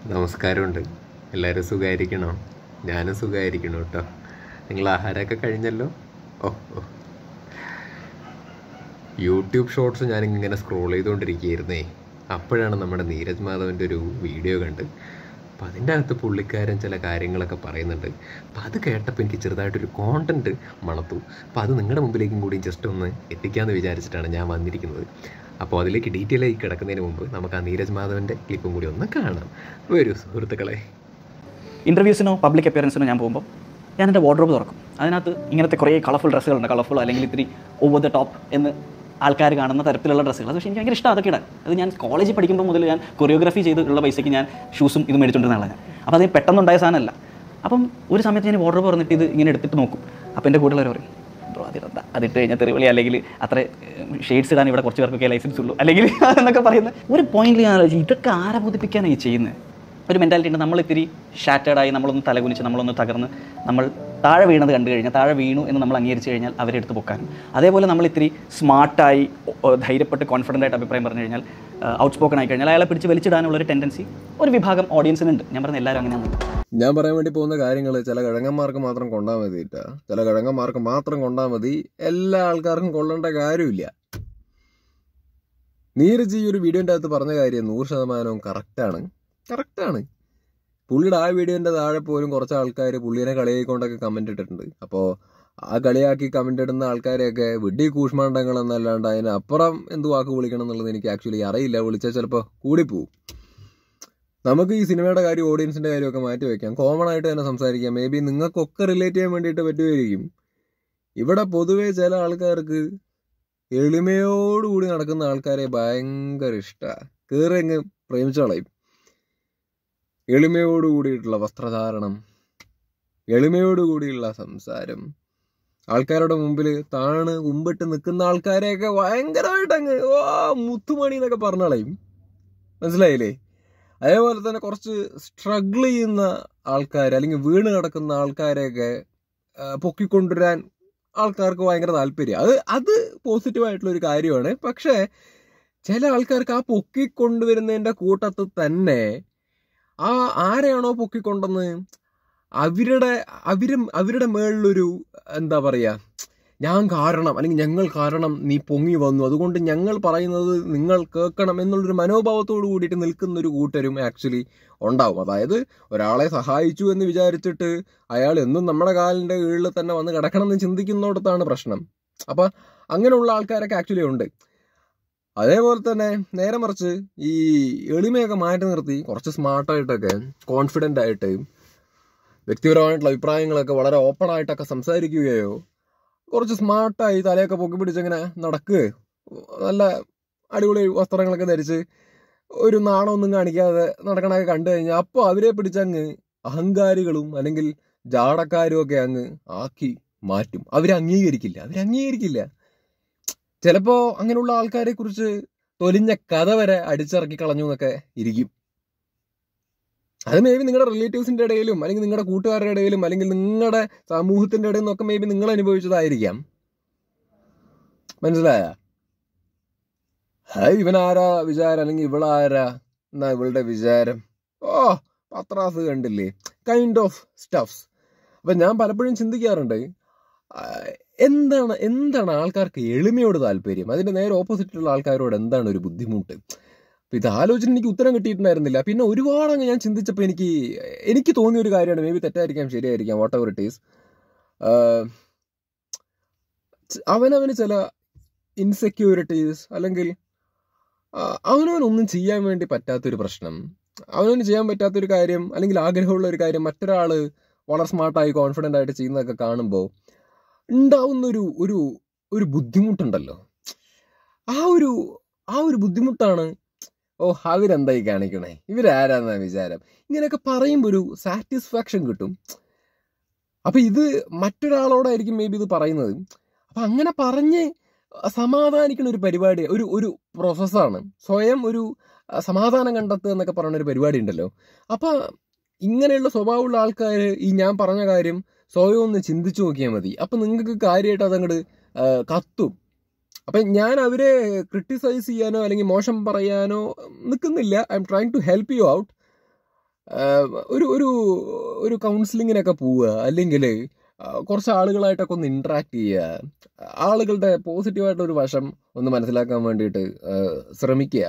നമസ്കാരമുണ്ട് എല്ലാവരും സുഖമായിരിക്കണോ ഞാനും സുഖമായിരിക്കണം കേട്ടോ നിങ്ങൾ ആഹാരമൊക്കെ കഴിഞ്ഞല്ലോ ഓ ഓ യൂട്യൂബ് ഷോർട്സ് ഞാനിങ്ങനെ സ്ക്രോൾ ചെയ്തുകൊണ്ടിരിക്കുകയായിരുന്നേ അപ്പോഴാണ് നമ്മുടെ നീരജ് മാധവൻ്റെ ഒരു വീഡിയോ കണ്ട് അപ്പം അതിൻ്റെ അകത്ത് പുള്ളിക്കാരൻ ചില കാര്യങ്ങളൊക്കെ പറയുന്നുണ്ട് അപ്പം അത് കേട്ടപ്പോൾ എനിക്ക് ചെറുതായിട്ടൊരു കോണ്ടൻറ്റ് മണത്തു അപ്പോൾ അത് നിങ്ങളുടെ മുമ്പിലേക്കും കൂടി ജസ്റ്റ് ഒന്ന് എത്തിക്കാമെന്ന് വിചാരിച്ചിട്ടാണ് ഞാൻ വന്നിരിക്കുന്നത് അപ്പോൾ അതിലേക്ക് ഡീറ്റെയിൽ ആയി കിടക്കുന്നതിന് മുമ്പ് നമുക്ക് ആ നീരജ് മാധവൻ്റെ ക്ലിപ്പും കൂടി ഒന്ന് കാണാം വരൂ സുഹൃത്തുക്കളെ ഇൻ്റർവ്യൂസിനോ പബ്ലിക് അപ്പിയറൻസിനോ ഞാൻ പോകുമ്പോൾ ഞാൻ എൻ്റെ വാർഡ്രോബ് തുറക്കും അതിനകത്ത് ഇങ്ങനത്തെ കുറേ കളർഫുൾ ഡ്രസ്സുകളുണ്ട് കളർഫുൾ അല്ലെങ്കിൽ ഇത്തിരി ഓവർ ദ ടോപ്പ് എന്ന് ആൾക്കാർ കാണുന്ന തരത്തിലുള്ള ഡ്രസ്സുകൾ അത് പക്ഷേ എനിക്ക് ഭയങ്കര ഇഷ്ടം അതൊക്കെ ഇടാൻ അത് ഞാൻ കോളേജിൽ പഠിക്കുമ്പോൾ മുതൽ ഞാൻ കൊറിയോഗ്രാഫി ചെയ്തിട്ടുള്ള പൈസയ്ക്ക് ഞാൻ ഷൂസും ഇത് മേടിച്ചുകൊണ്ടിരുന്ന ആളാണ് ഞാൻ അപ്പോൾ അത് പെട്ടെന്നുണ്ടായ സാധനമല്ല അപ്പം ഒരു സമയത്ത് ഞാൻ വാർഡ്രോബ് പറഞ്ഞിട്ട് ഇത് ഇങ്ങനെ എടുത്തിട്ട് നോക്കും അപ്പോൾ എൻ്റെ കൂടെയുള്ളവർ പറയും ബ്രോ അതിടണ്ട അതിട്ട് കഴിഞ്ഞാൽ തെറിവിളി അല്ലെങ്കിൽ അത്ര ഷെയ്ഡ്സ് ഇടാൻ ഇവിടെ കുറച്ച് പേർക്കൊക്കെ ലൈസൻസ് ഉള്ളൂ അല്ലെങ്കിൽ എന്നൊക്കെ പറയുന്നത് ഒരു പോയിന്റിൽ ഞാൻ ആലോചിച്ചു ഇതൊക്കെ ആരെ ബോധിപ്പിക്കാനാണ് ഈ ചെയ്യുന്നത് ഒരു മെൻറ്റാലിറ്റി ഉണ്ട് നമ്മൾ ഇത്തിരി ഷാറ്റേഡായി നമ്മളൊന്ന് തലകുനിച്ച് നമ്മളൊന്ന് തകർന്ന് നമ്മൾ താഴെ വീണത് കണ്ടു കഴിഞ്ഞാൽ താഴെ വീണു എന്ന് നമ്മൾ അംഗീകരിച്ച് കഴിഞ്ഞാൽ അവരെ എടുത്ത് പൊക്കാനും അതേപോലെ നമ്മൾ ഇത്തിരി സ്മാർട്ടായി ധൈര്യപ്പെട്ട് കോൺഫിഡൻ്റ് ആയിട്ട് അഭിപ്രായം പറഞ്ഞു കഴിഞ്ഞാൽ ഔട്ട് സ്പോക്കൺ ആയി കഴിഞ്ഞാൽ അയാളെ പിടിച്ച് വലിച്ചിടാനുള്ള ഒരു ടെൻഡൻസി ഒരു വിഭാഗം ഓഡിയൻസിനുണ്ട് ഞാൻ പറഞ്ഞ എല്ലാവരും അങ്ങനെയാണ് ഞാൻ പറയാൻ വേണ്ടി പോകുന്ന കാര്യങ്ങൾ ചില കിഴങ്ങന്മാർക്ക് മാത്രം കൊണ്ടാൽ മതി ഇട്ടാ ചില കിഴങ്ങന്മാർക്ക് മാത്രം കൊണ്ടാൽ മതി എല്ലാ ആൾക്കാർക്കും കൊള്ളേണ്ട കാര്യമില്ല നീരജ് ഈ ഒരു വീഡിയോൻ്റെ അകത്ത് പറഞ്ഞ കാര്യം നൂറ് ശതമാനവും കറക്റ്റാണ് കറക്റ്റാണ് പുള്ളിയുടെ ആ വീഡിയോൻ്റെ താഴെ പോലും കുറച്ച് ആൾക്കാർ പുള്ളിനെ കളിയായിക്കൊണ്ടൊക്കെ കമൻ്റ് ഇട്ടിട്ടുണ്ട് അപ്പോൾ ആ കളിയാക്കി കമൻ്റ് ഇടുന്ന ആൾക്കാരെയൊക്കെ വെടി കൂഷ്മാണ്ടങ്ങൾ എന്നല്ലാണ്ട് അതിനപ്പുറം എന്ത് വാക്ക് വിളിക്കണം എന്നുള്ളത് എനിക്ക് ആക്ച്വലി അറിയില്ല വിളിച്ചാൽ ചിലപ്പോൾ കൂടിപ്പോവും നമുക്ക് ഈ സിനിമയുടെ കാര്യം ഓഡിയൻസിന്റെ കാര്യമൊക്കെ മാറ്റി വെക്കാം കോമൺ ആയിട്ട് തന്നെ സംസാരിക്കാം മേ ബി നിങ്ങൾക്കൊക്കെ റിലേറ്റ് ചെയ്യാൻ വേണ്ടിയിട്ട് പറ്റുമായിരിക്കും ഇവിടെ പൊതുവെ ചില ആൾക്കാർക്ക് എളിമയോടുകൂടി നടക്കുന്ന ആൾക്കാരെ ഭയങ്കര ഇഷ്ടമാണ് കയറിയങ്ങ് പ്രേമിച്ചോളയും എളിമയോടുകൂടിയിട്ടുള്ള വസ്ത്രധാരണം എളിമയോടുകൂടിയുള്ള സംസാരം ആൾക്കാരുടെ മുമ്പിൽ താണ് കുമ്പിട്ട് നിൽക്കുന്ന ആൾക്കാരെയൊക്കെ ഭയങ്കരമായിട്ട് അങ്ങ് ഓ മുത്തുമണി എന്നൊക്കെ പറഞ്ഞോളയും മനസ്സിലായില്ലേ അതേപോലെ തന്നെ കുറച്ച് സ്ട്രഗിൾ ചെയ്യുന്ന ആൾക്കാർ അല്ലെങ്കിൽ വീണ് കിടക്കുന്ന ആൾക്കാരെയൊക്കെ ആ, പൊക്കിക്കൊണ്ടുവരാൻ ആൾക്കാർക്ക് ഭയങ്കര താല്പര്യം അത് അത് പോസിറ്റീവ് ആയിട്ടുള്ള ഒരു കാര്യമാണ് പക്ഷേ ചില ആൾക്കാർക്ക് ആ പൊക്കിക്കൊണ്ടുവരുന്നതിൻ്റെ കൂട്ടത്തിൽ തന്നെ ആ ആരെയാണോ പൊക്കിക്കൊണ്ടെന്ന് അവരുടെ അവരും അവരുടെ മേളിലൊരു എന്താ പറയുക ഞാൻ കാരണം അല്ലെങ്കിൽ ഞങ്ങൾ കാരണം നീ പൊങ്ങി വന്നു അതുകൊണ്ട് ഞങ്ങൾ പറയുന്നത് നിങ്ങൾ കേൾക്കണം എന്നുള്ളൊരു മനോഭാവത്തോട് കൂടിയിട്ട് നിൽക്കുന്ന ഒരു കൂട്ടരും ആക്ച്വലി ഉണ്ടാവും അതായത് ഒരാളെ സഹായിച്ചു എന്ന് വിചാരിച്ചിട്ട് അയാൾ എന്നും നമ്മുടെ കാലിൻ്റെ കീഴിൽ തന്നെ വന്ന് കിടക്കണം എന്ന് ചിന്തിക്കുന്നിടത്താണ് പ്രശ്നം അപ്പൊ അങ്ങനെയുള്ള ആൾക്കാരൊക്കെ ആക്ച്വലി ഉണ്ട് അതേപോലെ തന്നെ നേരെ മറിച്ച് ഈ എളിമയൊക്കെ മാറ്റി നിർത്തി കുറച്ച് സ്മാർട്ടായിട്ടൊക്കെ കോൺഫിഡൻ്റ് ആയിട്ട് വ്യക്തിപരമായിട്ടുള്ള അഭിപ്രായങ്ങളൊക്കെ വളരെ ഓപ്പൺ ആയിട്ടൊക്കെ സംസാരിക്കുകയോ കുറച്ച് സ്മാർട്ടായി തലയൊക്കെ പൊക്കി പിടിച്ചിങ്ങനെ നടക്കുക നല്ല അടിപൊളി വസ്ത്രങ്ങളൊക്കെ ധരിച്ച് ഒരു നാണമൊന്നും കാണിക്കാതെ നടക്കണൊക്കെ കണ്ടു കഴിഞ്ഞാൽ അപ്പോൾ അവരെ പിടിച്ചങ്ങ് അഹങ്കാരികളും അല്ലെങ്കിൽ ജാടക്കാരും ഒക്കെ അങ്ങ് ആക്കി മാറ്റും അവരെ അംഗീകരിക്കില്ല അവരെ അംഗീകരിക്കില്ല ചിലപ്പോ അങ്ങനെയുള്ള ആൾക്കാരെ കുറിച്ച് തൊലിഞ്ഞ കഥ വരെ അടിച്ചിറക്കി കളഞ്ഞു എന്നൊക്കെ ഇരിക്കും അത് മേ ബി നിങ്ങളുടെ റിലേറ്റീവ്സിന്റെ ഇടയിലും അല്ലെങ്കിൽ നിങ്ങളുടെ കൂട്ടുകാരുടെ ഇടയിലും അല്ലെങ്കിൽ നിങ്ങളുടെ സമൂഹത്തിന്റെ ഇടയിൽ നിന്നൊക്കെ മേ ബി നിങ്ങൾ അനുഭവിച്ചതായിരിക്കാം മനസ്സിലായ ഹായ് ഇവനാരാ വിചാരം അല്ലെങ്കിൽ ഇവളാരാ എന്നാ ഇവളുടെ വിചാരം ഓ പത്രാസ് കണ്ടില്ലേ കൈൻഡ് ഓഫ് സ്റ്റഫ്സ് അപ്പൊ ഞാൻ പലപ്പോഴും ചിന്തിക്കാറുണ്ട് ആ, എന്താണ് എന്താണ് ആൾക്കാർക്ക് എളിമയോട് താല്പര്യം അതിന്റെ നേരെ ഓപ്പോസിറ്റുള്ള ആൾക്കാരോട് എന്താണ് ഒരു ബുദ്ധിമുട്ട് അപ്പൊ ഇത് ആലോചന എനിക്ക് ഉത്തരം കിട്ടിയിട്ടുണ്ടായിരുന്നില്ല പിന്നെ ഒരുപാട് അങ്ങ് ഞാൻ ചിന്തിച്ചപ്പോൾ എനിക്ക് എനിക്ക് തോന്നിയ ഒരു കാര്യമാണ് മേ ബി തെറ്റായിരിക്കാം ശരിയായിരിക്കാം വാട്ട് എവർ ഇറ്റ് ഈസ് അവനവന് ചില ഇൻസെക്യൂരിറ്റീസ് അല്ലെങ്കിൽ ആ, അവനവനൊന്നും ചെയ്യാൻ വേണ്ടി പറ്റാത്തൊരു പ്രശ്നം അവനവന് ചെയ്യാൻ പറ്റാത്തൊരു കാര്യം അല്ലെങ്കിൽ ആഗ്രഹമുള്ള ഒരു കാര്യം മറ്റൊരാൾ വളരെ സ്മാർട്ടായി കോൺഫിഡൻ്റ് ആയിട്ട് ചെയ്യുന്നതൊക്കെ കാണുമ്പോൾ ഉണ്ടാവുന്ന ഒരു ഒരു ഒരു ബുദ്ധിമുട്ടുണ്ടല്ലോ ആ ഒരു ആ ഒരു ബുദ്ധിമുട്ടാണ് ഓ അവരെന്തായി കാണിക്കണേ ഇവരാരാന്നാ വിചാരം ഇങ്ങനെയൊക്കെ പറയുമ്പോൾ ഒരു സാറ്റിസ്ഫാക്ഷൻ കിട്ടും അപ്പൊ ഇത് മറ്റൊരാളോടായിരിക്കും മേ ബി ഇത് പറയുന്നത് അപ്പൊ അങ്ങനെ പറഞ്ഞ് സമാധാനിക്കുന്ന ഒരു പരിപാടി ഒരു ഒരു പ്രോസസ്സാണ് സ്വയം ഒരു അഹ് സമാധാനം കണ്ടെത്തുക എന്നൊക്കെ പറയുന്ന ഒരു പരിപാടി ഉണ്ടല്ലോ അപ്പൊ ഇങ്ങനെയുള്ള സ്വഭാവമുള്ള ആൾക്കാർ ഈ ഞാൻ പറഞ്ഞ കാര്യം സ്വയം ഒന്ന് ചിന്തിച്ചു നോക്കിയാൽ മതി അപ്പൊ നിങ്ങൾക്ക് കാര്യമായിട്ട് അതങ്ങോട്ട് കത്തും അപ്പൊ ഞാൻ അവരെ ക്രിട്ടിസൈസ് ചെയ്യാനോ അല്ലെങ്കിൽ മോശം പറയാനോ നിൽക്കുന്നില്ല I'm trying to help you out ഒരു ഒരു ഒരു കൗൺസിലിങ്ങിനൊക്കെ പോവുക അല്ലെങ്കിൽ കുറച്ച് ആളുകളായിട്ടൊക്കെ ഒന്ന് ഇൻട്രാക്ട് ചെയ്യുക ആളുകളുടെ പോസിറ്റീവായിട്ടുള്ള ഒരു വശം ഒന്ന് മനസ്സിലാക്കാൻ വേണ്ടിയിട്ട് ആ, ശ്രമിക്കുക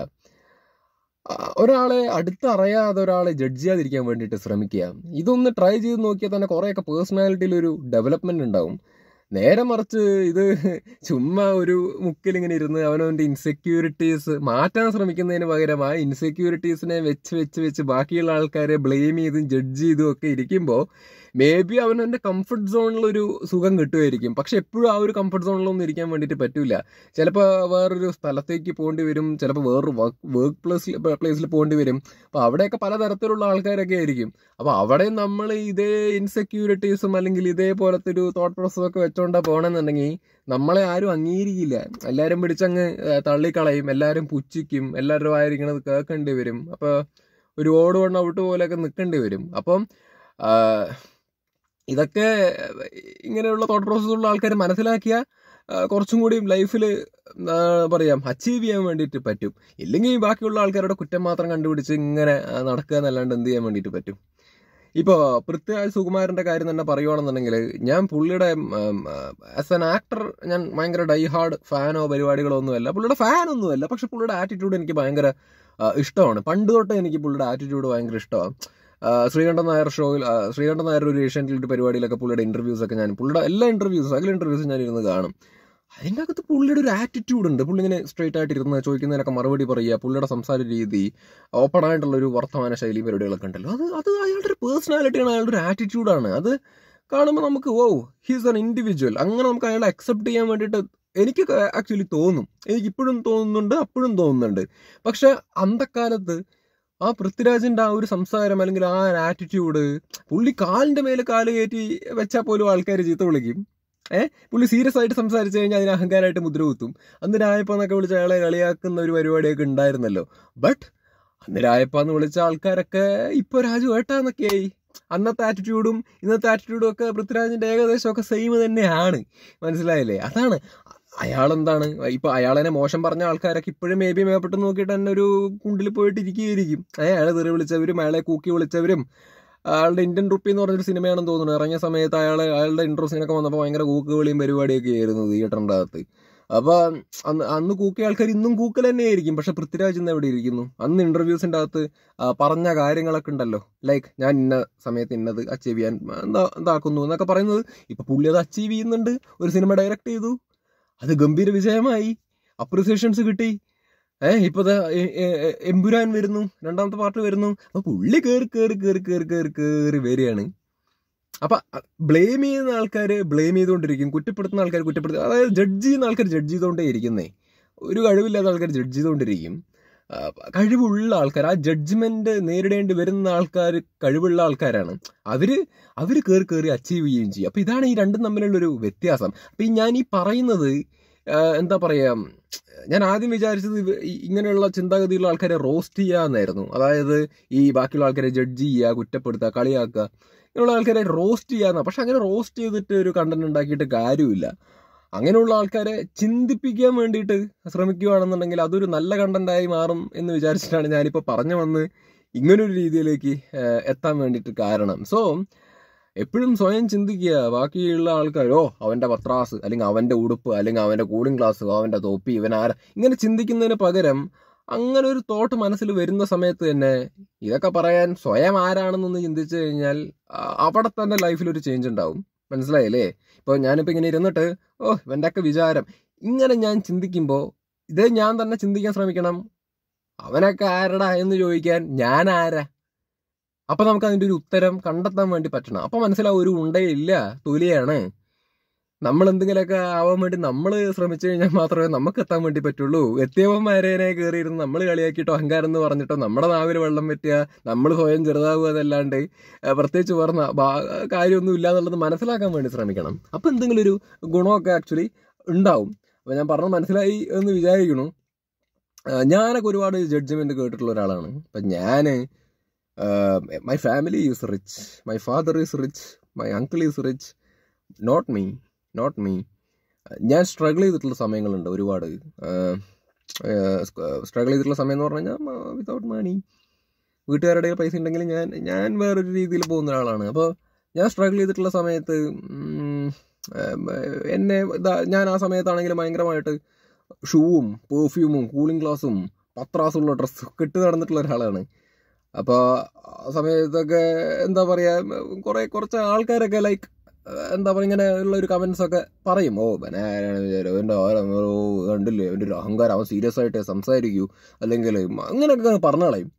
ആ, ഒരാളെ അടുത്തറിയാതെ ഒരാളെ ജഡ്ജ് ചെയ്യാതിരിക്കാൻ വേണ്ടിയിട്ട് ശ്രമിക്കുക ഇതൊന്ന് ട്രൈ ചെയ്ത് നോക്കിയാൽ തന്നെ കുറേയൊക്കെ പേഴ്സണാലിറ്റിയിൽ ഒരു ഡെവലപ്മെന്റ് ഉണ്ടാവും നേരെ മറിച്ച് ഇത് ചുമ്മാ ഒരു മുക്കിൽ ഇങ്ങനെ ഇരുന്ന് അവനവൻ്റെ ഇൻസെക്യൂരിറ്റീസ് മാറ്റാൻ ശ്രമിക്കുന്നതിന് പകരം ആ ഇൻസെക്യൂരിറ്റീസിനെ വെച്ച് വെച്ച് വെച്ച് ബാക്കിയുള്ള ആൾക്കാരെ ബ്ലെയിം ചെയ്തും ജഡ്ജ് ചെയ്തും ഒക്കെ ഇരിക്കുമ്പോൾ മേ ബി അവനവൻ്റെ കംഫർട്ട് സോണിൽ ഒരു സുഖം കിട്ടുമായിരിക്കും പക്ഷെ എപ്പോഴും ആ ഒരു കംഫർട്ട് സോണിലൊന്നും ഇരിക്കാൻ വേണ്ടിയിട്ട് പറ്റൂല ചിലപ്പോൾ വേറൊരു സ്ഥലത്തേക്ക് പോകേണ്ടി വരും ചിലപ്പോൾ വേറൊരു വർക്ക് വർക്ക് പ്ലേസിൽ പ്ലേസിൽ പോകേണ്ടി വരും അപ്പോൾ അവിടെയൊക്കെ പലതരത്തിലുള്ള ആൾക്കാരൊക്കെ ആയിരിക്കും അപ്പോൾ അവിടെ നമ്മൾ ഇതേ ഇൻസെക്യൂരിറ്റീസും അല്ലെങ്കിൽ ഇതേപോലത്തെ ഒരു തോട്ട് പ്രോസസ്സും ഒക്കെ വെച്ചോണ്ടാ പോകണമെന്നുണ്ടെങ്കിൽ നമ്മളെ ആരും അംഗീകരിക്കില്ല എല്ലാവരും പിടിച്ചങ്ങ് ആ, തള്ളിക്കളയും എല്ലാവരും പുച്ഛിക്കും എല്ലാവരും ആയിരിക്കണത് കേൾക്കേണ്ടി വരും അപ്പോൾ ഒരു ഓട് വണ്ണ ഔട്ട് പോലെയൊക്കെ നിൽക്കേണ്ടി വരും അപ്പം ആ, ഇതൊക്കെ ഇങ്ങനെയുള്ള തോട്ട് പ്രോസസ്സുള്ള ആൾക്കാർ മനസ്സിലാക്കിയാൽ കുറച്ചും കൂടി ലൈഫിൽ പറയാം അച്ചീവ് ചെയ്യാൻ വേണ്ടിയിട്ട് പറ്റും ഇല്ലെങ്കിൽ ബാക്കിയുള്ള ആൾക്കാരുടെ കുറ്റം മാത്രം കണ്ടുപിടിച്ച് ഇങ്ങനെ ആ, നടക്കുക എന്നല്ലാണ്ട് എന്ത് ചെയ്യാൻ വേണ്ടിയിട്ട് പറ്റും ഇപ്പോൾ പൃഥ്വിരാജ് സുകുമാരൻ്റെ കാര്യം തന്നെ പറയുവാണെന്നുണ്ടെങ്കിൽ ഞാൻ പുള്ളിയുടെ ആസ് ആൻ ആക്ടർ ഞാൻ ഭയങ്കര ഡൈ ഹാർഡ് ഫാനോ പരിപാടികളോ ഒന്നുമല്ല പുള്ളിയുടെ ഫാൻ ഒന്നുമല്ല പക്ഷെ പുള്ളിയുടെ ആറ്റിറ്റ്യൂഡ് എനിക്ക് ഭയങ്കര ആ, ഇഷ്ടമാണ് പണ്ട് തൊട്ടേ എനിക്ക് പുള്ളിയുടെ ആറ്റിറ്റ്യൂഡ് ഭയങ്കര ഇഷ്ടമാണ് ശ്രീകണ്ഠൻ നായർ ഷോയിൽ ആ, ശ്രീകണ്ഠൻ നായർ ഒരു ഏഷ്യൻ്റെ ഒരു പരിപാടിയിലൊക്കെ പുള്ളിയുടെ ഇന്റർവ്യൂസ് ഒക്കെ ഞാൻ പുള്ളിയുടെ എല്ലാ ഇന്റർവ്യൂസും സകല ഇന്റർവ്യൂസും ഞാൻ ഇരുന്ന് കാണും അതിൻ്റെ അകത്ത് പുള്ളിയുടെ ഒരു ആറ്റിറ്റ്യൂഡ് ഉണ്ട് പുള്ളി ഇങ്ങനെ സ്ട്രൈറ്റ് ആയിട്ട് ഇരുന്ന് ചോദിക്കുന്നതിനൊക്കെ മറുപടി പറയുക പുള്ളിയുടെ സംസാര രീതി ഓപ്പൺ ആയിട്ടുള്ള ഒരു വർത്തമാന ശൈലി പരിപാടികളൊക്കെ ഉണ്ടല്ലോ അത് അത് അയാളുടെ ഒരു പേഴ്സണാലിറ്റിയാണ് അയാളുടെ ഒരു ആറ്റിറ്റ്യൂഡാണ് അത് കാണുമ്പോൾ നമുക്ക് ഓ ഹീസ് ആൻ ഇൻഡിവിജ്വൽ അങ്ങനെ നമുക്ക് അയാളെ അക്സെപ്റ്റ് ചെയ്യാൻ വേണ്ടിയിട്ട് എനിക്ക് ആക്ച്വലി തോന്നും എനിക്ക് ഇപ്പോഴും തോന്നുന്നുണ്ട് അപ്പോഴും തോന്നുന്നുണ്ട് പക്ഷെ അന്തക്കാലത്ത് ആ പൃഥ്വിരാജിന്റെ ആ ഒരു സംസാരം അല്ലെങ്കിൽ ആ ആറ്റിറ്റ്യൂഡ് പുള്ളി കാലിന്റെ മേലെ കാല് കയറ്റി വെച്ചാൽ പോലും ആൾക്കാർ ചീത്ത വിളിക്കും ഏഹ് പുള്ളി സീരിയസ് ആയിട്ട് സംസാരിച്ചു കഴിഞ്ഞാൽ അതിന് അഹങ്കാരമായിട്ട് മുദ്ര കുത്തും അന്ന് രായപ്പ എന്നൊക്കെ വിളിച്ച് അയാളെ കളിയാക്കുന്ന ഒരു പരിപാടിയൊക്കെ ഉണ്ടായിരുന്നല്ലോ ബട്ട് അന്ന് രായപ്പ എന്ന് വിളിച്ച ആൾക്കാരൊക്കെ ഇപ്പൊ രാജു ഏട്ടാന്നൊക്കെയായി അന്നത്തെ ആറ്റിറ്റ്യൂഡും ഇന്നത്തെ ആറ്റിറ്റ്യൂഡും ഒക്കെ പൃഥ്വിരാജിന്റെ ഏകദേശം ഒക്കെ സെയിം തന്നെയാണ് മനസ്സിലായില്ലേ അതാണ് അയാളെന്താണ് ഇപ്പൊ അയാളെന്നെ മോശം പറഞ്ഞ ആൾക്കാരൊക്കെ ഇപ്പോഴും മേ ബി മേപ്പെട്ട് നോക്കിയിട്ട് തന്നെ ഒരു കുണ്ടിൽ പോയിട്ട് ഇരിക്കുകയായിരിക്കും അയാളെ തെറി വിളിച്ചവരും അയാളെ കൂക്കി വിളിച്ചവരും അയാളുടെ ഇന്ത്യൻ റുപ്പി എന്ന് പറഞ്ഞൊരു സിനിമയാണെന്ന് തോന്നുന്നു ഇറങ്ങിയ സമയത്ത് അയാൾ അയാളുടെ ഇൻട്രോസിനൊക്കെ വന്നപ്പോൾ ഭയങ്കര കൂക്കുകളിയും പരിപാടിയൊക്കെ ആയിരുന്നു തിയേറ്ററിൻ്റെ അകത്ത് അപ്പൊ അന്ന് അന്ന് കൂക്കിയ ആൾക്കാർ ഇന്നും കൂക്കൽ തന്നെയായിരിക്കും പക്ഷെ പൃഥ്വിരാജ് ഇന്ന് എവിടെ ഇരിക്കുന്നു അന്ന് ഇന്റർവ്യൂസിന്റെ അകത്ത് ആ, പറഞ്ഞ കാര്യങ്ങളൊക്കെ ഉണ്ടല്ലോ ലൈക്ക് ഞാൻ ഇന്ന സമയത്ത് ഇന്നത് അച്ചീവ് ചെയ്യാൻ എന്താ എന്താക്കുന്നു എന്നൊക്കെ പറയുന്നത് ഇപ്പൊ പുള്ളി അത് അച്ചീവ് ചെയ്യുന്നുണ്ട് ഒരു സിനിമ ഡയറക്റ്റ് ചെയ്തു അത് ഗംഭീര വിജയമായി അപ്രിസിയേഷൻസ് കിട്ടി ഏഹ് ഇപ്പൊ ദാ എ- എ- എ- എമ്പുരാൻ വരുന്നു രണ്ടാമത്തെ പാർട്ട് വരുന്നു അപ്പൊ പുള്ളി കേറി കേറി കേറി കേറി കേറി കേറി വരികയാണ് അപ്പൊ ബ്ലെയിം ചെയ്യുന്ന ആൾക്കാർ ബ്ലെയിം ചെയ്തുകൊണ്ടിരിക്കും കുറ്റപ്പെടുത്തുന്ന ആൾക്കാർ കുറ്റപ്പെടുത്തുക അതായത് ജഡ്ജ് ചെയ്യുന്ന ആൾക്കാർ ജഡ്ജ് ചെയ്തുകൊണ്ടേ ഇരിക്കുന്നേ ഒരു കഴിവില്ലാത്ത ആൾക്കാർ ജഡ്ജ് ചെയ്തുകൊണ്ടിരിക്കും ആ, കഴിവുള്ള ആൾക്കാർ ആ ജഡ്ജ്മെന്റ് നേരിടേണ്ടി വരുന്ന ആൾക്കാർ കഴിവുള്ള ആൾക്കാരാണ് അവര് അവര് കയറി കയറി അച്ചീവ് ചെയ്യുകയും ചെയ്യും അപ്പൊ ഇതാണ് ഈ രണ്ടും തമ്മിലുള്ള ഒരു വ്യത്യാസം അപ്പൊ ഈ ഞാൻ ഈ പറയുന്നത് ആ, എന്താ പറയാ ഞാൻ ആദ്യം വിചാരിച്ചത് ഇവ- ഈ- ഇങ്ങനെയുള്ള ചിന്താഗതിയുള്ള ആൾക്കാരെ റോസ്റ്റ് ചെയ്യാന്നായിരുന്നു അതായത് ഈ ബാക്കിയുള്ള ആൾക്കാരെ ജഡ്ജ് ചെയ്യുക കുറ്റപ്പെടുത്തുക കളിയാക്കുക ഇങ്ങനെയുള്ള ആൾക്കാരെ റോസ്റ്റ് ചെയ്യാന്ന പക്ഷെ അങ്ങനെ റോസ്റ്റ് ചെയ്തിട്ട് ഒരു കണ്ടന്റ് ഉണ്ടാക്കിയിട്ട് കാര്യമില്ല അങ്ങനെയുള്ള ആൾക്കാരെ ചിന്തിപ്പിക്കാൻ വേണ്ടിയിട്ട് ശ്രമിക്കുകയാണെന്നുണ്ടെങ്കിൽ അതൊരു നല്ല കണ്ടന്റായി മാറും എന്ന് വിചാരിച്ചിട്ടാണ് ഞാനിപ്പോൾ പറഞ്ഞു വന്ന് ഇങ്ങനൊരു രീതിയിലേക്ക് ഏഹ്, എത്താൻ വേണ്ടിയിട്ട് കാരണം സോ എപ്പോഴും സ്വയം ചിന്തിക്കുക ബാക്കിയുള്ള ആൾക്കാർ ഓ അവന്റെ പത്രാസ് അല്ലെങ്കിൽ അവന്റെ ഉടുപ്പ് അല്ലെങ്കിൽ അവന്റെ കൂളിംഗ് ഗ്ലാസ് അവന്റെ തൊപ്പി ഇവൻ ആര ഇങ്ങനെ ചിന്തിക്കുന്നതിന് പകരം അങ്ങനെ ഒരു തോട്ട് മനസ്സിൽ വരുന്ന സമയത്ത് തന്നെ ഇതൊക്കെ പറയാൻ സ്വയം ആരാണെന്നൊന്ന് ചിന്തിച്ചു കഴിഞ്ഞാൽ ആ, അവിടെ തന്നെ ലൈഫിൽ ഒരു ചേഞ്ച് ഉണ്ടാവും മനസ്സിലായില്ലേ ഇപ്പോൾ ഞാനിപ്പോൾ ഇങ്ങനെ ഇരുന്നിട്ട് ഓ ഇവൻ്റെ ഒക്കെ വിചാരം ഇങ്ങനെ ഞാൻ ചിന്തിക്കുമ്പോൾ ഇതേ ഞാൻ തന്നെ ചിന്തിക്കാൻ ശ്രമിക്കണം അവനൊക്കെ ആരടാ എന്ന് ചോദിക്കാൻ ഞാൻ ആരാ അപ്പൊ നമുക്ക് അതിന്റെ ഒരു ഉത്തരം കണ്ടെത്താൻ വേണ്ടി പറ്റണം അപ്പൊ മനസ്സിലാവും ഒരു ഉണ്ടയില്ല തൊലിയാണ് നമ്മൾ എന്തെങ്കിലുമൊക്കെ ആവാൻ വേണ്ടി നമ്മൾ ശ്രമിച്ചു കഴിഞ്ഞാൽ മാത്രമേ നമുക്ക് എത്താൻ വേണ്ടി പറ്റുള്ളൂ എത്തിയവന്മാരേനെ കയറിയിരുന്ന് നമ്മൾ കളിയാക്കിയിട്ടോ അഹങ്കാരം എന്ന് പറഞ്ഞിട്ടോ നമ്മുടെ നാവിൽ വെള്ളം പറ്റുക നമ്മൾ സ്വയം ചെറുതാവുക അതല്ലാണ്ട് ഏഹ്, പ്രത്യേകിച്ച് പറഞ്ഞ കാര്യമൊന്നും ഇല്ല എന്നുള്ളത് മനസ്സിലാക്കാൻ വേണ്ടി ശ്രമിക്കണം അപ്പൊ എന്തെങ്കിലും ഒരു ഗുണമൊക്കെ ആക്ച്വലി ഉണ്ടാവും അപ്പൊ ഞാൻ പറഞ്ഞത് മനസ്സിലായി എന്ന് വിചാരിക്കുന്നു ഏഹ്, ഞാനൊക്കെ ഒരുപാട് ജഡ്ജ്മെന്റ് കേട്ടിട്ടുള്ള ഒരാളാണ് അപ്പൊ ഞാന് my family is rich my father is rich my uncle is rich not me not me ഞാൻ സ്ട്രഗിൾ ചെയ്തിട്ടുള്ള സമയങ്ങളുണ്ട് ഒരുപാട് സ്ട്രഗിൾ ചെയ്തിട്ടുള്ള സമയം എന്ന് പറഞ്ഞു കഴിഞ്ഞാൽ വിതൗട്ട് മണി വീട്ടുകാരുടെ കയ്യിൽ പൈസ ഉണ്ടെങ്കിൽ ഞാൻ ഞാൻ വേറൊരു രീതിയിൽ പോകുന്ന ഒരാളാണ് അപ്പോൾ ഞാൻ സ്ട്രഗിൾ ചെയ്തിട്ടുള്ള സമയത്ത് ഉം, ഏം, എന്നെ ഇതാ ഞാൻ ആ സമയത്താണെങ്കിലും ഭയങ്കരമായിട്ട് ഷൂവും പെർഫ്യൂമും കൂളിംഗ് ഗ്ലാസും പത്രാസുള്ള ഡ്രസ്സും ഒക്കെ ഇട്ട് നടന്നിട്ടുള്ള ഒരാളാണ് അപ്പോൾ ആ സമയത്തൊക്കെ എന്താ പറയുക കുറേ കുറച്ച് ആൾക്കാരൊക്കെ ലൈക്ക് എന്താ പറയുക ഇങ്ങനെ ഉള്ള ഒരു കമൻസ് ഒക്കെ പറയും ഓ ബനാരാണ് വിചാരം എൻ്റെ ഓരോ ഓ കണ്ടില്ലേ എൻ്റെ ഒരു അഹങ്കാരം അവൻ സീരിയസ് ആയിട്ട് സംസാരിക്കൂ അല്ലെങ്കിൽ അങ്ങനെയൊക്കെ പറഞ്ഞു കളയും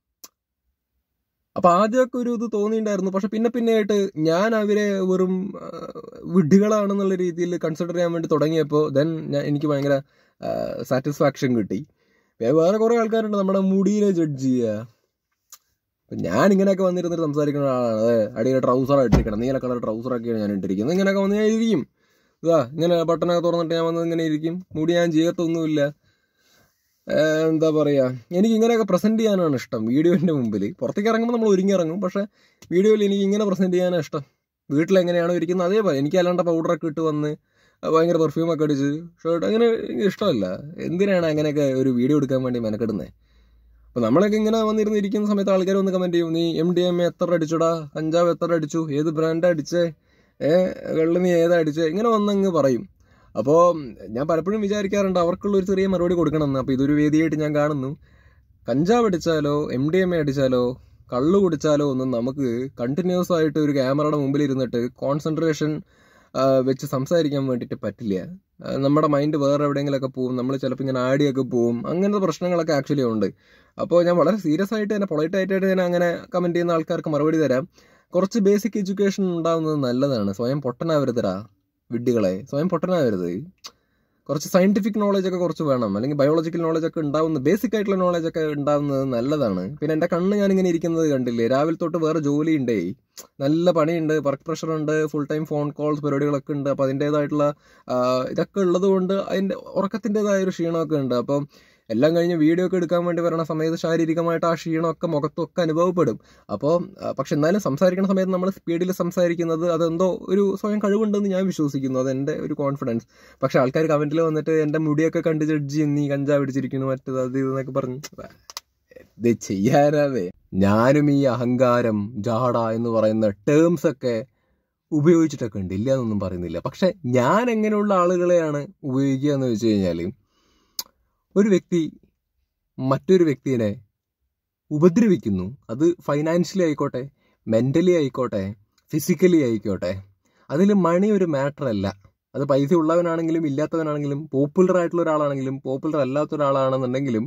അപ്പൊ ആദ്യമൊക്കെ ഒരു ഇത് തോന്നിയിട്ടുണ്ടായിരുന്നു പക്ഷെ പിന്നെ പിന്നെ ആയിട്ട് ഞാൻ അവരെ വെറും ആ, വിഡ്ഢികളാണെന്നുള്ള രീതിയിൽ കൺസിഡർ ചെയ്യാൻ വേണ്ടി തുടങ്ങിയപ്പോൾ ദെൻ ഞാൻ എനിക്ക് ഭയങ്കര സാറ്റിസ്ഫാക്ഷൻ കിട്ടി പിന്നെ വേറെ കുറെ ആൾക്കാരുണ്ട് നമ്മുടെ മുടിയിലെ ജഡ്ജ് ചെയ്യുക അപ്പൊ ഞാൻ ഇങ്ങനെയൊക്കെ വന്നിരുന്നിട്ട് സംസാരിക്കുന്ന ആളാണ് അതെ അടിയിൽ ട്രൗസർ ഇട്ടിരിക്കണം നീല കളർ ട്രൗസറൊക്കെയാണ് ഞാൻ ഇട്ടിരിക്കുന്നത് ഇങ്ങനെയൊക്കെ വന്ന് ഞാൻ ഇരിക്കും ഇതാ ഇങ്ങനെ ബട്ടണൊക്കെ തുറന്നിട്ട് ഞാൻ വന്ന് ഇങ്ങനെ ഇരിക്കും മുടി ഞാൻ ചെയ്യത്തൊന്നുമില്ല ഏഹ് എന്താ പറയാ എനിക്ക് ഇങ്ങനെയൊക്കെ പ്രസന്റ് ചെയ്യാനാണ് ഇഷ്ടം വീഡിയോന്റെ മുമ്പിൽ പുറത്തേക്ക് ഇറങ്ങുമ്പോൾ നമ്മൾ ഒരുങ്ങി ഇറങ്ങും പക്ഷെ വീഡിയോയിൽ എനിക്ക് ഇങ്ങനെ പ്രസന്റ് ചെയ്യാനാണ് ഇഷ്ടം വീട്ടിൽ എങ്ങനെയാണോ ഇരിക്കുന്നത് അതേപോലെ എനിക്ക് അല്ലാണ്ട് പൗഡറൊക്കെ ഇട്ട് വന്ന് ഭയങ്കര പെർഫ്യൂമൊക്കെ അടിച്ച് ഷർട്ട് അങ്ങനെ എനിക്ക് ഇഷ്ടമല്ല എന്തിനാണ് അങ്ങനെയൊക്കെ ഒരു വീഡിയോ എടുക്കാൻ വേണ്ടി മെനക്കെടുന്നത് അപ്പൊ നമ്മളൊക്കെ ഇങ്ങനെ വന്നിരുന്ന് ഇരിക്കുന്ന സമയത്ത് ആൾക്കാർ വന്ന് കമന്റ് ചെയ്യും നീ എം ഡി എം എ എത്ര അടിച്ചുടാ കഞ്ചാവ് എത്ര അടിച്ചു ഏത് ബ്രാൻഡാ അടിച്ചേ ഏ വെള്ള നീ ഏതാ അടിച്ചേ ഇങ്ങനെ വന്നങ്ങ് പറയും അപ്പോൾ ഞാൻ പലപ്പോഴും വിചാരിക്കാറുണ്ട് അവർക്കുള്ള ഒരു ചെറിയ മറുപടി കൊടുക്കണമെന്ന് അപ്പോൾ ഇതൊരു വേദിയായിട്ട് ഞാൻ കാണുന്നു കഞ്ചാവ് അടിച്ചാലോ എം ഡി എം എ അടിച്ചാലോ കള്ളു കുടിച്ചാലോ ഒന്നും നമുക്ക് കണ്ടിന്യൂസ് ആയിട്ട് ഒരു ക്യാമറയുടെ മുമ്പിൽ ഇരുന്നിട്ട് കോൺസെൻട്രേഷൻ വെച്ച് സംസാരിക്കാൻ വേണ്ടിയിട്ട് പറ്റില്ല ആ, നമ്മുടെ മൈൻഡ് വേറെ എവിടെയെങ്കിലുമൊക്കെ പോവും നമ്മൾ ചിലപ്പോൾ ഇങ്ങനെ ആടിയൊക്കെ പോവും അങ്ങനത്തെ പ്രശ്നങ്ങളൊക്കെ ആക്ച്വലി ഉണ്ട് അപ്പോൾ ഞാൻ വളരെ സീരിയസ് ആയിട്ട് തന്നെ പൊളൈറ്റ് ആയിട്ട് ഞാൻ അങ്ങനെ കമൻറ്റ് ചെയ്യുന്ന ആൾക്കാർക്ക് മറുപടി തരാം കുറച്ച് ബേസിക് എഡ്യൂക്കേഷൻ ഉണ്ടാവുന്നത് നല്ലതാണ് സ്വയം പൊട്ടനാവരുതരാ വിഡ്ഢികളെ സ്വയം പൊട്ടനാവരുത് കുറച്ച് സയന്റിഫിക് നോളജ് ഒക്കെ കുറച്ച് വേണം അല്ലെങ്കിൽ ബയോളജിക്കൽ നോളജ് ഒക്കെ ഉണ്ടാവുന്ന ബേസിക് ആയിട്ടുള്ള നോളജ് ഒക്കെ ഉണ്ടാവുന്നത് നല്ലതാണ് പിന്നെ എൻ്റെ കണ്ണ് ഞാൻ ഇങ്ങനെ ഇരിക്കുന്നത് കണ്ടില്ലേ രാവിലെ തൊട്ട് വേറെ ജോലി ഉണ്ടേ നല്ല പണിയുണ്ട് വർക്ക് പ്രഷർ ഉണ്ട് ഫുൾ ടൈം ഫോൺ കോൾസ് പരിപാടികളൊക്കെ ഉണ്ട് അപ്പോൾ അതിൻ്റെതായിട്ടുള്ള ഇതൊക്കെ ഉള്ളത് കൊണ്ട് അതിൻ്റെ ഉറക്കത്തിൻ്റെതായ ഒരു ക്ഷീണമൊക്കെ ഉണ്ട് അപ്പം എല്ലാം കഴിഞ്ഞ് വീഡിയോ ഒക്കെ എടുക്കാൻ വേണ്ടി വരണ സമയത്ത് ശാരീരികമായിട്ട് ആ ക്ഷീണമൊക്കെ മുഖത്തൊക്കെ അനുഭവപ്പെടും അപ്പോൾ പക്ഷെ എന്നാലും സംസാരിക്കുന്ന സമയത്ത് നമ്മൾ സ്പീഡിൽ സംസാരിക്കുന്നത് അതെന്തോ ഒരു സ്വയം കഴിവുണ്ടെന്ന് ഞാൻ വിശ്വസിക്കുന്നു അത് എൻ്റെ ഒരു കോൺഫിഡൻസ് പക്ഷെ ആൾക്കാർ കമന്റിൽ വന്നിട്ട് എൻ്റെ മുടിയൊക്കെ കണ്ട് ജഡ്ജ് ചെയ്യും നീ കഞ്ചാവ് പിടിച്ചിരിക്കുന്നു മറ്റത് അത് ഇതെന്നൊക്കെ പറഞ്ഞു ഇത് ചെയ്യാനാവേ ഞാനും ഈ അഹങ്കാരം ജാട എന്ന് പറയുന്ന ടേംസ് ഒക്കെ ഉപയോഗിച്ചിട്ടൊക്കെ ഉണ്ട് ഇല്ല എന്നൊന്നും പറയുന്നില്ല പക്ഷെ ഞാൻ എങ്ങനെയുള്ള ആളുകളെയാണ് ഉപയോഗിക്കുക എന്ന് വെച്ച് കഴിഞ്ഞാൽ ഒരു വ്യക്തി മറ്റൊരു വ്യക്തിയെ ഉപദ്രവിക്കുന്നു അത് ഫൈനാൻഷ്യലി ആയിക്കോട്ടെ മെൻ്റലി ആയിക്കോട്ടെ ഫിസിക്കലി ആയിക്കോട്ടെ അതിൽ മണി ഒരു മാറ്റർ അല്ല അത് പൈസ ഉള്ളവനാണെങ്കിലും ഇല്ലാത്തവനാണെങ്കിലും പോപ്പുലർ ആയിട്ടുള്ള ഒരാളാണെങ്കിലും പോപ്പുലർ അല്ലാത്ത ഒരാളാണെന്നുണ്ടെങ്കിലും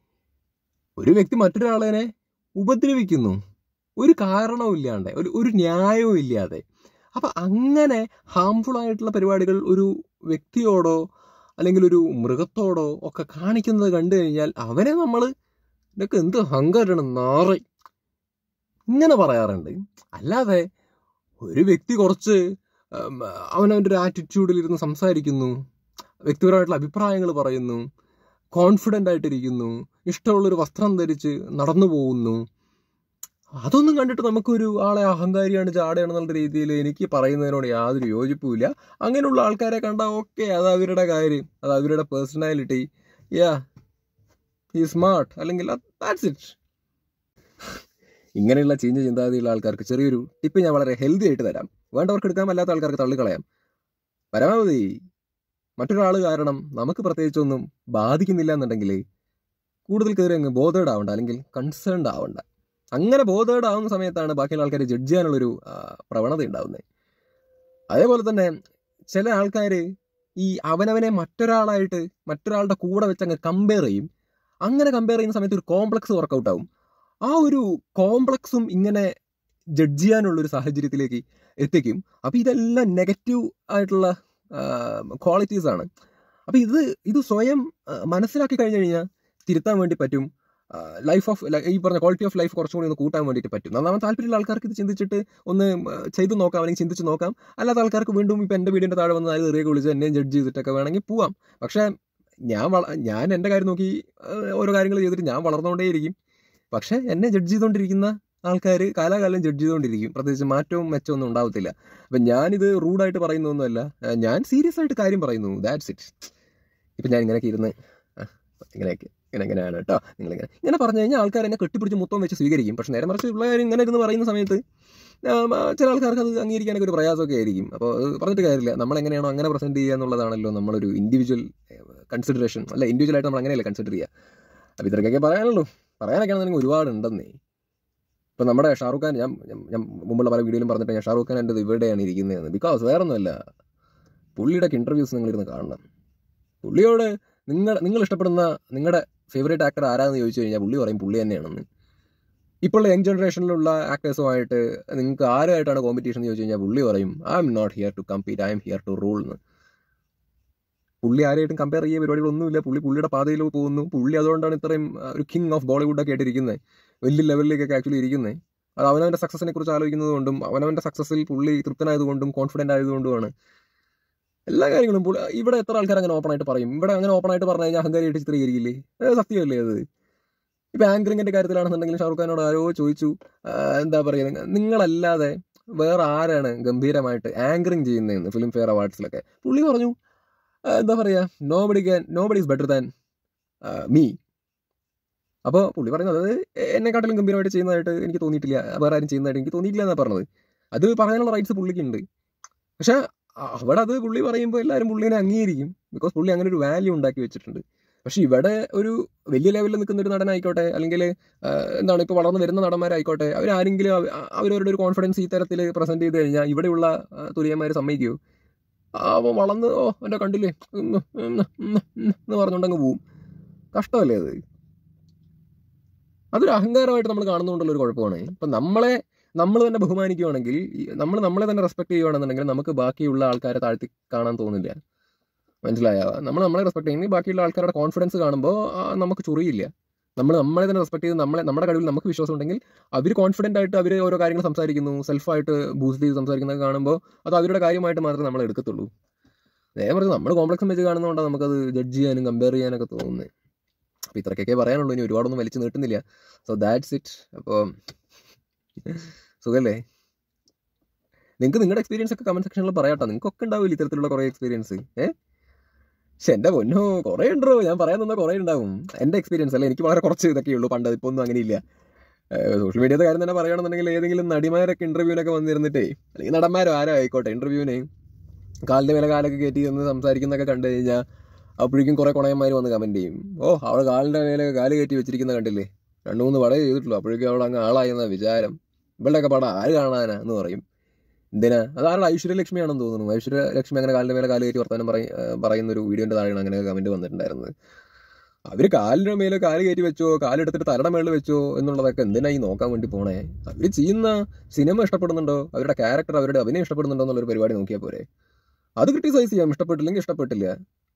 ഒരു വ്യക്തി മറ്റൊരാളെ ഉപദ്രവിക്കുന്നു ഒരു കാരണവും ഇല്ലാണ്ട് ഒരു ഒരു ന്യായവും ഇല്ലാതെ അപ്പം അങ്ങനെ ഹാംഫുൾ ആയിട്ടുള്ള പരിപാടികൾ ഒരു വ്യക്തിയോടോ അല്ലെങ്കിൽ ഒരു മൃഗത്തോടോ ഒക്കെ കാണിക്കുന്നത് കണ്ടു കഴിഞ്ഞാൽ അവനെ നമ്മൾ ഇതൊക്കെ എന്ത് അഹങ്കാരാണ് നാറി ഇങ്ങനെ പറയാറുണ്ട് അല്ലാതെ ഒരു വ്യക്തി കുറച്ച് ഉം, അവനവൻ്റെ ഒരു ആറ്റിറ്റ്യൂഡിൽ ഇരുന്ന് സംസാരിക്കുന്നു വ്യക്തിപരമായിട്ടുള്ള അഭിപ്രായങ്ങൾ പറയുന്നു കോൺഫിഡൻ്റ് ആയിട്ടിരിക്കുന്നു ഇഷ്ടമുള്ളൊരു വസ്ത്രം ധരിച്ച് നടന്നു പോകുന്നു അതൊന്നും കണ്ടിട്ട് നമുക്കൊരു ആളെ അഹങ്കാരിയാണ് ചാടയാണെന്നുള്ള രീതിയിൽ എനിക്ക് പറയുന്നതിനോട് യാതൊരു യോജിപ്പുമില്ല അങ്ങനെയുള്ള ആൾക്കാരെ കണ്ടാൽ ഓക്കെ അത് അവരുടെ കാര്യം അത് അവരുടെ പേഴ്സണാലിറ്റി യാ ഈ സ്മാർട്ട് അല്ലെങ്കിൽ ദാറ്റ്സ് ഇറ്റ് ഇങ്ങനെയുള്ള ചീഞ്ഞ ചിന്താഗതിയുള്ള ആൾക്കാർക്ക് ചെറിയൊരു ടിപ്പ് ഞാൻ വളരെ ഹെൽത്തി ആയിട്ട് തരാം വേണ്ടവർക്ക് എടുക്കാം അല്ലാത്ത ആൾക്കാർക്ക് തള്ളിക്കളയാം പരമാവധി മറ്റൊരാൾ കാരണം നമുക്ക് പ്രത്യേകിച്ചൊന്നും ബാധിക്കുന്നില്ല എന്നുണ്ടെങ്കിൽ കൂടുതൽ കയറി അങ്ങ് ബോധേഡ് ആവണ്ട അല്ലെങ്കിൽ കൺസേൺഡ് ആവണ്ട അങ്ങനെ ബോധേഡ് ആവുന്ന സമയത്താണ് ബാക്കിയുള്ള ആൾക്കാരെ ജഡ്ജ് ചെയ്യാനുള്ളൊരു ആ, പ്രവണത ഉണ്ടാവുന്നത് അതേപോലെ തന്നെ ചില ആൾക്കാർ ഈ അവനവനെ മറ്റൊരാളായിട്ട് മറ്റൊരാളുടെ കൂടെ വെച്ച് അങ്ങ് കമ്പയർ ചെയ്യും അങ്ങനെ കമ്പയർ ചെയ്യുന്ന സമയത്ത് ഒരു കോംപ്ലക്സ് വർക്കൗട്ട് ആവും ആ ഒരു കോംപ്ലക്സും ഇങ്ങനെ ജഡ്ജ് ചെയ്യാനുള്ള ഒരു സാഹചര്യത്തിലേക്ക് എത്തിക്കും അപ്പോൾ ഇതെല്ലാം നെഗറ്റീവ് ആയിട്ടുള്ള ക്വാളിറ്റീസ് ആണ് അപ്പോൾ ഇത് ഇത് സ്വയം ആ, മനസ്സിലാക്കി കഴിഞ്ഞു കഴിഞ്ഞാൽ തിരുത്താൻ വേണ്ടി പറ്റും ലൈഫ് ഓഫ് ഈ പറഞ്ഞ ക്വാളിറ്റി ഓഫ് ലൈഫ് കുറച്ചും കൂടി ഒന്ന് കൂട്ടാൻ വേണ്ടിയിട്ട് പറ്റും നന്നാവാൻ താല്പര്യമുള്ള ആൾക്കാർക്ക് ഇത് ചിന്തിച്ചിട്ട് ഒന്ന് ആ, ചെയ്ത് നോക്കാം അല്ലെങ്കിൽ ചിന്തിച്ച് നോക്കാം അല്ലാത്ത ആൾക്കാർക്ക് വീണ്ടും ഇപ്പം എൻ്റെ വീടിൻ്റെ താഴെ വന്ന് അത് എറിയൊക്കെ വിളിച്ച് എന്നെയും ജഡ്ജ് ചെയ്തിട്ടൊക്കെ വേണമെങ്കിൽ പോവാം പക്ഷേ ഞാൻ വള ഞാൻ എൻ്റെ കാര്യം നോക്കി ആ, ഓരോ കാര്യങ്ങൾ ചെയ്തിട്ട് ഞാൻ വളർന്നുകൊണ്ടേയിരിക്കും പക്ഷേ എന്നെ ജഡ്ജ് ചെയ്തുകൊണ്ടിരിക്കുന്ന ആൾക്കാർ കാലാകാലം ജഡ്ജ് ചെയ്തുകൊണ്ടിരിക്കും പ്രത്യേകിച്ച് മാറ്റവും മെച്ചമൊന്നും ഉണ്ടാവത്തില്ല അപ്പം ഞാനിത് റൂഡായിട്ട് പറയുന്നൊന്നുമല്ല ആ, ഞാൻ സീരിയസ് ആയിട്ട് കാര്യം പറയുന്നു ദാറ്റ്സ് ഇറ്റ് ഇപ്പം ഞാൻ ഇങ്ങനെയൊക്കെ ഇരുന്ന് ആ, ഇങ്ങനെയൊക്കെ ഇങ്ങനെ എങ്ങനെയാണ് കേട്ടോ നിങ്ങളിങ്ങനെ ഇങ്ങനെ പറഞ്ഞു കഴിഞ്ഞാൽ ആൾക്കാർ എന്നെ കെട്ടിപ്പിടിച്ച് മൊത്തം വെച്ച് സ്വീകരിക്കും പക്ഷെ നേരെ മറിച്ച് ഉള്ള കാര്യം ഇങ്ങനെ ഇരുന്ന് പറയുന്ന സമയത്ത് ആ, ആ, ചില ആൾക്കാർക്ക് അത് അംഗീകരിക്കാനൊക്കെ ഒരു പ്രയാസമൊക്കെ ആയിരിക്കും അപ്പോൾ അത് പറഞ്ഞിട്ട് കാര്യമില്ല നമ്മൾ എങ്ങനെയാണോ അങ്ങനെ പ്രസന്റ് ചെയ്യുക എന്നുള്ളതാണല്ലോ നമ്മളൊരു ഇൻഡിവിജ്വൽ കൺസിഡറേഷൻ അല്ല ഇൻഡിവിജ്വൽ ആയിട്ട് നമ്മൾ അങ്ങനെയല്ല കൺസിഡർ ചെയ്യുക അപ്പോൾ ഇത്രയൊക്കെ പറയാനുള്ളൂ പറയാനൊക്കെ ആണെന്നുണ്ടെങ്കിൽ ഒരുപാടുണ്ടെന്നേ ഇപ്പം നമ്മുടെ ഷാറുഖ് ഖാൻ ഞാൻ ഞാൻ- ഞാൻ മുമ്പുള്ള പല വീഡിയോയിലും പറഞ്ഞിട്ട് ഞാൻ ഷാറുഖ് ഖാൻ എൻ്റെ ഇവിടെയാണ് ഇരിക്കുന്നതെന്ന് ബിക്കോസ് വേറെ ഒന്നുമല്ല പുള്ളിയുടെ ഇൻ്റർവ്യൂസ് നിങ്ങളിരുന്ന് കാണണം പുള്ളിയോട് നിങ്ങൾ നിങ്ങൾ ഇഷ്ടപ്പെടുന്ന നിങ്ങളുടെ ഫേവറേറ്റ് ആക്ടർ ആരാന്ന് ചോദിച്ചു കഴിഞ്ഞാൽ പുള്ളി പറയും പുള്ളി തന്നെയാണെന്ന് ഇപ്പോൾ യങ് ജനറേഷനിലുള്ള ആക്ടേഴ്സുമായിട്ട് നിങ്ങൾക്ക് ആരുമായിട്ടാണ് കോമ്പറ്റീഷൻ എന്ന് ചോദിച്ചു കഴിഞ്ഞാൽ പുള്ളി പറയും I'm not here to compete I'm here to rule എന്ന് പുള്ളി ആരെയായിട്ടും കമ്പയർ ചെയ്യുക പരിപാടികളൊന്നുമില്ല പുള്ളി പുള്ളിയുടെ പാതയിൽ പോകുന്നു പുള്ളി അതുകൊണ്ടാണ് ഇത്രയും ആ, ഒരു കിങ് ഓഫ് ബോളിവുഡൊക്കെ ആയിട്ടിരിക്കുന്നത് വലിയ ലെവലിലേക്കൊക്കെ ആക്ച്വലി ഇരിക്കുന്നത് അത് അവനവൻ്റെ സക്സസിനെ കുറിച്ച് ആലോചിക്കുന്നത് കൊണ്ടും അവനവൻ്റെ സക്സസിൽ പുള്ളി തൃപ്തനായതുകൊണ്ടും കോൺഫിഡൻ്റ് ആയതുകൊണ്ടുമാണ് എല്ലാ കാര്യങ്ങളും പുള്ളി ഇവിടെ എത്ര ആൾക്കാർ അങ്ങനെ ഓപ്പൺ ആയിട്ട് പറയും ഇവിടെ അങ്ങനെ ഓപ്പൺ ആയിട്ട് പറഞ്ഞു കഴിഞ്ഞാൽ അഹങ്കാരിയായിട്ട് ചിത്രീകരിക്കില്ലേ അത് സത്യമല്ലേ അത് ഇപ്പൊ ആങ്കറിങ്ങിന്റെ കാര്യത്തിലാണെന്നുണ്ടെങ്കിൽ ഷാറുഖ് ഖാനോട് ആരോ ചോദിച്ചു ആ, എന്താ പറയുക നിങ്ങളല്ലാതെ വേറെ ആരാണ് ഗംഭീരമായിട്ട് ആങ്കറിങ് ചെയ്യുന്നതെന്ന് ഫിലിം ഫെയർ അവാർഡ്സിലൊക്കെ പുള്ളി പറഞ്ഞു ആ, എന്താ പറയാ nobody can nobody is better than me അപ്പോൾ പുള്ളി പറയുന്നത് അത് എന്നെക്കാട്ടിലും ഗംഭീരമായിട്ട് ചെയ്യുന്നതായിട്ട് എനിക്ക് തോന്നിയിട്ടില്ല വേറെ ആരും ചെയ്യുന്നതായിട്ട് എനിക്ക് തോന്നിയിട്ടില്ല എന്നാണ് പറഞ്ഞത് അത് പറയാനുള്ള റൈറ്റ്സ് പുള്ളിക്കുണ്ട് പക്ഷെ അ- അവിടെ അത് പുള്ളി പറയുമ്പോൾ എല്ലാവരും പുള്ളിനെ അംഗീകരിക്കും ബിക്കോസ് പുള്ളി അങ്ങനെ ഒരു വാല്യൂ ഉണ്ടാക്കി വെച്ചിട്ടുണ്ട് പക്ഷെ ഇവിടെ ഒരു വലിയ ലെവലിൽ നിൽക്കുന്ന ഒരു നടനായിക്കോട്ടെ അല്ലെങ്കിൽ എന്താണ് ഇപ്പോൾ വളർന്നു വരുന്ന നടന്മാരായിക്കോട്ടെ അവരാരെങ്കിലും അവ- അവരവരുടെ ഒരു കോൺഫിഡൻസ് ഈ തരത്തിൽ പ്രസന്റ് ചെയ്ത് കഴിഞ്ഞാൽ ഇവിടെയുള്ള തുലിയന്മാർ സമ്മതിക്കുമോ അപ്പോൾ വളർന്ന് ഓ എൻ്റെ കണ്ടില്ലേ ഉം, ഉം, ഉം, ഉം, ഉം എന്ന് പറഞ്ഞുകൊണ്ടങ്ങ് പോവും കഷ്ടമല്ലേ അത് അതൊരു അഹങ്കാരമായിട്ട് നമ്മൾ കാണുന്നതുകൊണ്ടുള്ള ഒരു കുഴപ്പമാണ് ഇപ്പം നമ്മളെ നമ്മൾ തന്നെ ബഹുമാനിക്കുകയാണെങ്കിൽ നമ്മൾ നമ്മളെ തന്നെ റെസ്പെക്ട് ചെയ്യുകയാണെന്നുണ്ടെങ്കിൽ നമുക്ക് ബാക്കിയുള്ള ആൾക്കാരെ താഴ്ത്തി കാണാൻ തോന്നില്ല മനസ്സിലായ നമ്മൾ നമ്മളെ റെസ്പെക്ട് ചെയ്യുമെങ്കിൽ ബാക്കിയുള്ള ആൾക്കാരുടെ കോൺഫിഡൻസ് കാണുമ്പോൾ ആ, നമുക്ക് ചൊറിയില്ല നമ്മൾ നമ്മളെ തന്നെ റെസ്പെക്ട് ചെയ്ത് നമ്മളെ നമ്മുടെ കഴിവിൽ നമുക്ക് വിശ്വാസം ഉണ്ടെങ്കിൽ അവർ കോൺഫിഡൻ്റ് ആയിട്ട് അവർ ഓരോ കാര്യങ്ങൾ സംസാരിക്കുന്നു സെൽഫായിട്ട് ബൂസ്റ്റ് ചെയ്ത് സംസാരിക്കുന്നത് കാണുമ്പോൾ അത് അവരുടെ കാര്യമായിട്ട് മാത്രമേ നമ്മൾ എടുക്കത്തുള്ളൂ നേരെ പറഞ്ഞ് നമ്മൾ കോംപ്ലക്സും വെച്ച് കാണുന്നതുകൊണ്ടാണ് നമുക്കത് ജഡ്ജ് ചെയ്യാനും കമ്പയർ ചെയ്യാനൊക്കെ തോന്നുന്നത് അപ്പോൾ ഇത്രയൊക്കെ പറയാനുള്ളൂ ഇനി ഒരുപാടൊന്നും വലിച്ചു നീട്ടുന്നില്ല സോ ദാറ്റ്സ് ഇറ്റ് അപ്പോൾ സുഖല്ലേ നിങ്ങൾക്ക് നിങ്ങളുടെ എക്സ്പീരിയൻസ് ഒക്കെ കമന്റ് സെക്ഷനിൽ പറയാട്ടോ നിങ്ങൾക്കൊക്കെ ഉണ്ടാവില്ല ഇത്തരത്തിലുള്ള കുറേ എക്സ്പീരിയൻസ് ഏ പക്ഷെ എൻ്റെ പൊന്നോ കുറേ ഉണ്ടോ ഞാൻ പറയാൻ നിന്നാൽ കുറേ ഉണ്ടാവും എൻ്റെ എക്സ്പീരിയൻസ് അല്ല എനിക്ക് വളരെ കുറച്ച് ഇതൊക്കെ ഉള്ളൂ പണ്ട് ഇപ്പോൾ ഒന്നും അങ്ങനെയില്ല സോഷ്യൽ മീഡിയത്തെ കാര്യം തന്നെ പറയുകയാണെന്നുണ്ടെങ്കിൽ ഏതെങ്കിലും നടിമാരൊക്കെ ഇന്റർവ്യൂവിനൊക്കെ വന്നിരുന്നിട്ടേ അല്ലെങ്കിൽ നടന്മാരോ ആരോ ആയിക്കോട്ടെ ഇന്റർവ്യൂവിന് കാലിൻ്റെ മേലെ കാലൊക്കെ കയറ്റി നിന്ന് സംസാരിക്കുന്നതൊക്കെ കണ്ടു കഴിഞ്ഞാൽ അപ്പോഴേക്കും കുറേ കുണയന്മാർ വന്ന് കമൻറ്റ് ചെയ്യും ഓ അവൾ കാലിൻ്റെ മേലെ കാല് കയറ്റി വെച്ചിരിക്കുന്ന കണ്ടില്ലേ രണ്ട് മൂന്ന് പടം ചെയ്തിട്ടുള്ളൂ അപ്പോഴേക്കും അവൾ അങ്ങ് ആളായെന്ന വിചാരം ഇവളുടെയൊക്കെ പടം ആര് കാണാനാ എന്ന് പറയും എന്തിനാ അത് ആരുടെ ഐശ്വര്യലക്ഷ്മിയാണെന്ന് തോന്നുന്നു ഐശ്വര്യലക്ഷ്മി അങ്ങനെ കാലിൻ്റെ മേലെ കാല് കയറ്റി വർത്താനം പറയും പറയുന്ന ഒരു വീഡിയോൻ്റെ താഴെയാണ് അങ്ങനെ കമൻറ്റ് വന്നിട്ടുണ്ടായിരുന്നത് അവർ കാലിൻ്റെ മേലെ കാല് കയറ്റി വെച്ചോ കാലെടുത്തിട്ട് തലയുടെ മേളിൽ വെച്ചോ എന്നുള്ളതൊക്കെ എന്തിനാ ഈ നോക്കാൻ വേണ്ടി പോണേ അവർ ചെയ്യുന്ന സിനിമ ഇഷ്ടപ്പെടുന്നുണ്ടോ അവരുടെ ക്യാരക്ടർ അവരുടെ അഭിനയം ഇഷ്ടപ്പെടുന്നുണ്ടോ എന്നുള്ളൊരു പരിപാടി നോക്കിയാൽ പോരെ അത് ക്രിട്ടിസൈസ് ചെയ്യാം ഇഷ്ടപ്പെട്ടില്ലെങ്കിൽ ഇഷ്ടപ്പെട്ടില്ല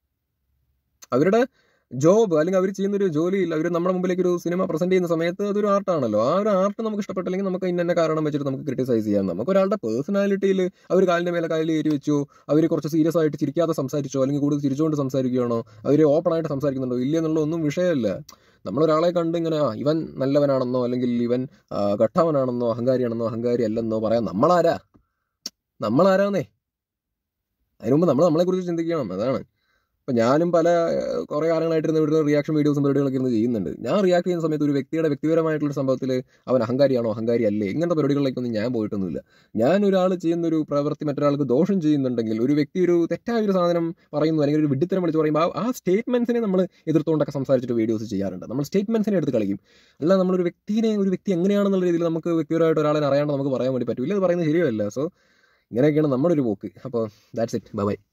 അവരുടെ ജോബ് അല്ലെങ്കിൽ അവർ ചെയ്യുന്ന ഒരു ജോലിയിൽ അവർ നമ്മുടെ മുമ്പിലേക്ക് ഒരു സിനിമ പ്രസന്റ് ചെയ്യുന്ന സമയത്ത് അതൊരു ആർട്ടാണല്ലോ ആ ഒരു ആർട്ട് നമുക്ക് ഇഷ്ടപ്പെട്ടില്ലെങ്കിൽ നമുക്ക് ഇന്ന കാരണം വെച്ചിട്ട് നമുക്ക് ക്രിട്ടിസൈസ് ചെയ്യാം നമുക്ക് ഒരാളുടെ പേഴ്സണാലിറ്റിയിൽ അവർ കാലിന്റെ മേലെ കാലിൽ കയറി വെച്ചോ അവർ കുറച്ച് സീരിയസ് ആയിട്ട് ചിരിക്കാതെ സംസാരിച്ചോ അല്ലെങ്കിൽ കൂടുതൽ ചിരിച്ചുകൊണ്ട് സംസാരിക്കുകയാണോ അവർ ഓപ്പൺ ആയിട്ട് സംസാരിക്കുന്നുണ്ടോ ഇല്ല എന്നുള്ള ഒന്നും വിഷയമല്ല നമ്മളൊരാളെ കണ്ട് ഇങ്ങനെ ആ, ഇവൻ നല്ലവനാണെന്നോ അല്ലെങ്കിൽ ഇവൻ ആ, ഘട്ടവനാണെന്നോ അഹങ്കാരിയാണെന്നോ അഹങ്കാരി അല്ലെന്നോ പറയാം നമ്മളാരാ നമ്മളാരാന്നേ അതിനു മുമ്പ് നമ്മൾ നമ്മളെക്കുറിച്ച് ചിന്തിക്കണം അതാണ് ഇപ്പം ഞാനും പല ഏഹ്, കുറേ കാലങ്ങളായിട്ടിരുന്ന് ഇവിടുന്ന് റിയാക്ഷൻ വീഡിയോസും പരിപാടികളൊക്കെ ഇരുന്ന് ചെയ്യുന്നുണ്ട് ഞാൻ റിയാക്ട് ചെയ്യുന്ന സമയത്ത് ഒരു വ്യക്തിയുടെ വ്യക്തിപരമായിട്ടുള്ള സംഭവത്തിൽ അവൻ അഹങ്കാരിയാണോ അഹങ്കാരി അല്ലേ ഇങ്ങനത്തെ പരിപാടികളിലേക്കൊന്നും ഞാൻ പോയിട്ടൊന്നുമില്ല ഞാൻ ഒരാൾ ചെയ്യുന്ന ഒരു പ്രവൃത്തി മറ്റൊരാൾക്ക് ദോഷം ചെയ്യുന്നുണ്ടെങ്കിൽ ഒരു വ്യക്തി ഒരു തെറ്റായ ഒരു സാധനം പറയുന്നു അല്ലെങ്കിൽ ഒരു വിഡിത്തരം വിളിച്ച് പറയുമ്പോൾ ആ- ആ സ്റ്റേറ്റ്മെന്റ്സിനെ നമ്മൾ എതിർത്തുകൊണ്ടൊക്കെ സംസാരിച്ചിട്ട് വീഡിയോസ് ചെയ്യാറുണ്ട് നമ്മൾ സ്റ്റേറ്റ്മെന്റ്സിനെ എടുത്ത് കളിക്കും അല്ല നമ്മളൊരു വ്യക്തിനെ ഒരു വ്യക്തി എങ്ങനെയാണെന്നുള്ള രീതിയിൽ നമുക്ക് വ്യക്തിപരമായിട്ട് ഒരാളെ അറിയാണ്ട് നമുക്ക് പറയാൻ വേണ്ടി പറ്റില്ല ഇത് പറയുന്നത് ശരിയല്ല സോ ഇങ്ങനെയൊക്കെയാണ് നമ്മുടെ ഒരു പോക്ക് അപ്പോൾ ദാറ്റ്സ് ഇറ്റ് ബൈ